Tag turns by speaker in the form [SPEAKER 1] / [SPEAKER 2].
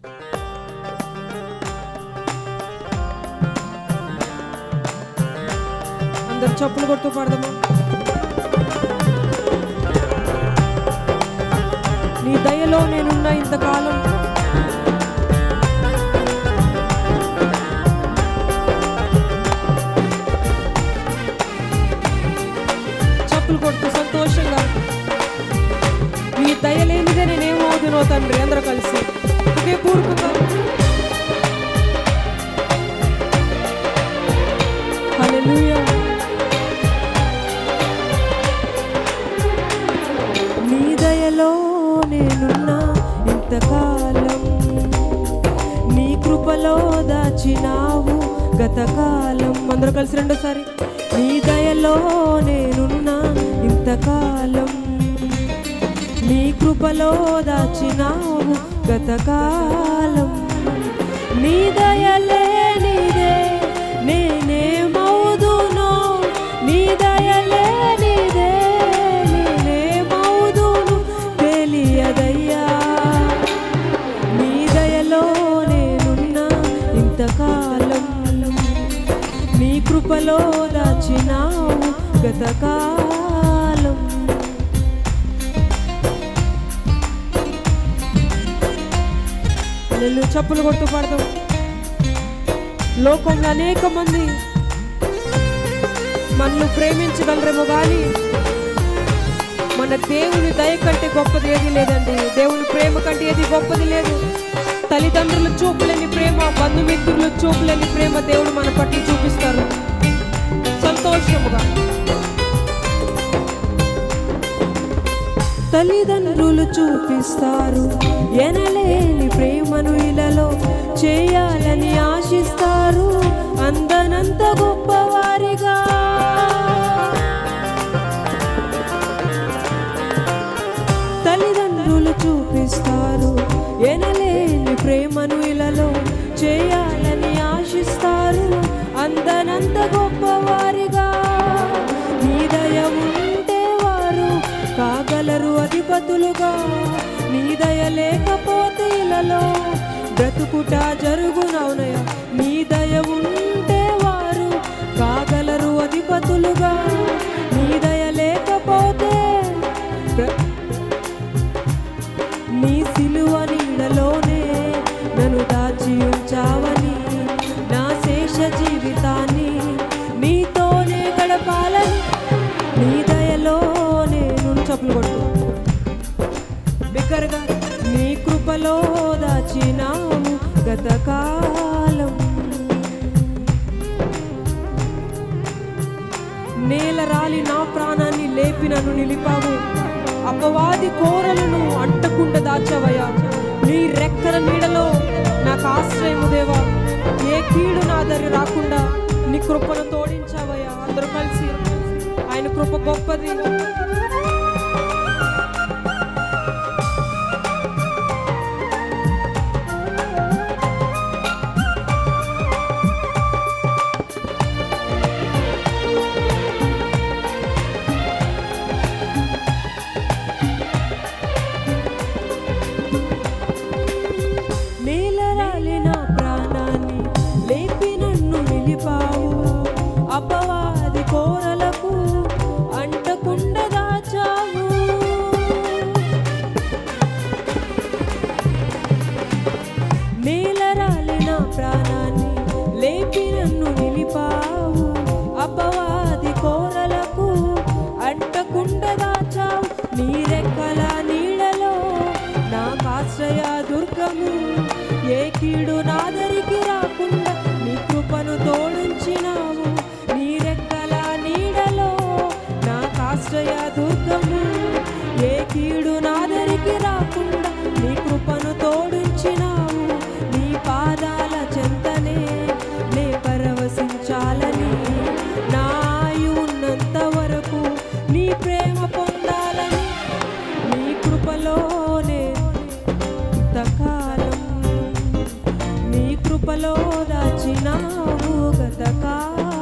[SPEAKER 1] అందరు చప్పులు కొడుతూ పాడదామా నీ దయలో నేనున్న ఇంతకాలం చప్పులు కొడుతూ సంతోషంగా నీ దయ లేనిదే నేనేమవుతునో తండ్రి అందరూ కలిసి ఇదే పూర్వకంగా హల్లెలూయా నీ దయలో నేనున్నా ఇంతకాలం నీ కృపలో దాచినావు గతకాలం అందరూ కలిసి రెండోసారి నీ దయలో నేనున్నా ఇంతకాలం నీ కృపలో దాచినావు గతకాలం నీ దయలే నీదే నేనేమవుదునో నీ దయలే నీదే నేనేమవుదును తెలియదయ్యా నీ దయలో నేనున్నా ఇంతకాలం నీ కృపలో దాచినావు గతకాలం నెల్లు చప్పులు కొడుతూ పాడదాం లోకంలో అనేక మంది మనల్ని ప్రేమించగలరేమో కానీ మన దేవుని దయ కంటే గొప్పది ఏది లేదండి దేవుని ప్రేమ కంటే ఏది గొప్పది లేదు తల్లిదండ్రుల చూపులేని ప్రేమ బంధుమిత్రుల చూపులేని ప్రేమ దేవుడు మన పట్ల చూపిస్తారు సంతోషముగా తల్లిదండ్రులు చూపిస్తారు ఎనలేని ప్రేమను ఇలలో చేయాలని ఆశిస్తారు అందనంత గొప్పవారిగా తల్లిదండ్రులు చూపిస్తారు ఎనలేని ప్రేమను ఇలలో చేయాలని ఆశిస్తారు అందనంత గొప్పవారిగా నీ దయ ఉంటే వారు కాగలరు అధిపతులుగా నీ దయ లేకపోతే ఇలలో బ్రతుకుట జరుగునవునయ నీ దయ ఉంటే వారు కాగలరు అధిపతులుగా నీ దయ లేకపోతే బ్ర- నీ సిలువ నీడలోనే నన్ను దాచి ఉంచావని నా శేష జీవితాన్ని నీతోనే గడపాలని నీ దయలో నేను చప్పులు కొట్టు బిగ్గరగా నీ కృపలో దాచినావు గతకాలం నేల రాలి నా ప్రాణాన్ని లేపి నన్ను నిలిపావు అపవాది కోరలను అంటకుండా దాచవయ్యా నీ రెక్కల నీడలో నాకు ఆశ్రయము దేవా ఏ కీడు నా దరి రాకుండా నీ కృపను తోడించావయ్యా అందరూ కలిసి ఆయన కృప గొప్పది నేలరాలి నా ప్రాణాన్ని లేపి నన్ను నిలిపావు అపవాది కోరలకు అంటకుండా దాచావు నేలరాలి నా ప్రాణాన్ని లేపి నన్ను నిలిపావు అపవాది కోరలకు అంటకుండా దాచావు నీ రెక్కల నీడలో నాకు ఆశ్రయ దుర్గము ఏ కీడు నాదరికి రాకుండా నీ కృపను తోడించినావు నీ రెక్కల నీడలో నాకు ఆశ్రయ దుర్గము ఏ కీడు నాదరికి రాకుండా నీ కృపను తోడించినావు నీ పాదాల చెంతనే నే పరవశించాలని నా ఆయు ఉన్నంత వరకు నీ ప్రేమ పొందాలని నీ కృపలోనే ఇంతకాలం నీ కృపలో దాచినావు గతకాలం